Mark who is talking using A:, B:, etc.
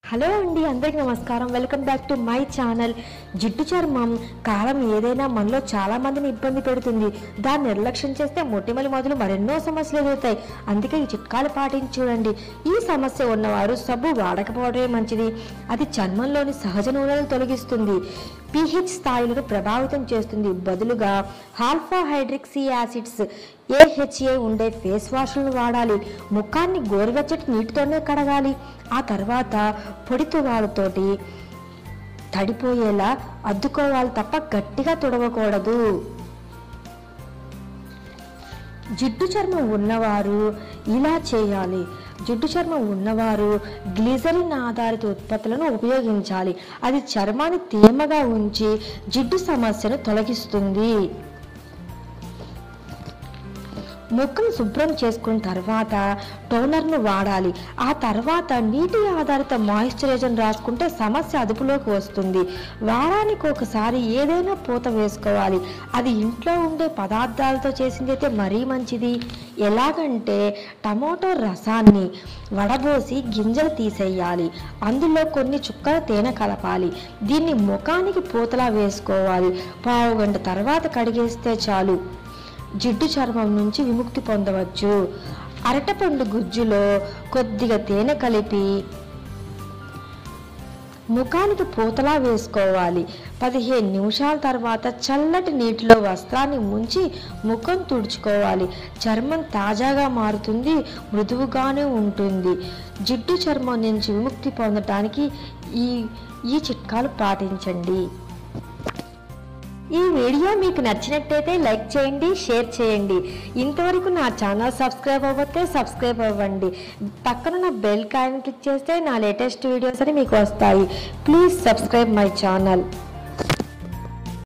A: hello అండి అందరికీ నమస్కారం welcome back to my channel జిడ్డు చర్మం కాలం ఏదైనా మనలో చాలా మందిని ఇబ్బంది పెడుతుంది దాన్ని నిర్లక్ష్యం చేస్తే మొటిమలు మొదలు మరెన్నో సమస్యలు ఎదుగుతాయి అందుకే ఈ చిట్కాలు పాటించి చూడండి ఈ సమస్య ఉన్నవారు సబ్బు వాడకపోవడమే మంచిది అది చర్మంలోని సహజ నూనెలను తొలగిస్తుంది pH స్థాయిలను ప్రభావితం చేస్తుంది బదులుగా ఆల్ఫా హైడ్రిక్సీ యాసిడ్స్ ఏహెచ్ఏ ఉండే ఫేస్ వాష్లను వాడాలి ముఖాన్ని గోరువెచ్చటి నీటితోనే కడగాలి ఆ తర్వాత పొడి తువాలుతోటి తడిపోయేలా అద్దుకోవాలి తప్ప గట్టిగా తుడవకూడదు జిడ్డు చర్మం ఉన్నవారు ఇలా చేయాలి జిడ్డు చర్మం ఉన్నవారు గ్లిజరిన్ ఆధారిత ఉత్పత్తులను ఉపయోగించాలి అది చర్మాన్ని తేమగా ఉంచి జిడ్డు సమస్యను తొలగిస్తుంది ముఖం శుభ్రం చేసుకున్న తర్వాత టోనర్ను వాడాలి ఆ తర్వాత నీటి ఆధారిత మాయిశ్చరైజర్ రాసుకుంటే సమస్య అదుపులోకి వస్తుంది వారానికి ఒకసారి ఏదైనా పూత వేసుకోవాలి అది ఇంట్లో ఉండే పదార్థాలతో చేసింది అయితే మరీ మంచిది ఎలాగంటే టమోటో రసాన్ని వడబోసి గింజలు తీసేయాలి అందులో కొన్ని చుక్కల తేనె కలపాలి దీన్ని ముఖానికి పూతలా వేసుకోవాలి పావు గంట తర్వాత కడిగేస్తే చాలు జిడ్డు చర్మం నుంచి విముక్తి పొందవచ్చు అరటిపండు గుజ్జులో కొద్దిగా తేనె కలిపి ముఖానికి పూతలా వేసుకోవాలి పదిహేను నిమిషాల తర్వాత చల్లటి నీటిలో వస్త్రాన్ని ముంచి ముఖం తుడుచుకోవాలి చర్మం తాజాగా మారుతుంది మృదువుగానే ఉంటుంది జిడ్డు చర్మం నుంచి విముక్తి పొందటానికి ఈ ఈ చిట్కాలు పాటించండి ఈ వీడియో మీకు నచ్చినట్టయితే లైక్ చేయండి షేర్ చేయండి ఇంతవరకు నా ఛానల్ సబ్స్క్రైబ్ అవ్వతే సబ్స్క్రైబ్ అవ్వండి పక్కన బెల్ కాయిన్ క్లిక్ చేస్తే నా లేటెస్ట్ వీడియోస్ అని మీకు వస్తాయి ప్లీజ్ సబ్స్క్రైబ్ మై ఛానల్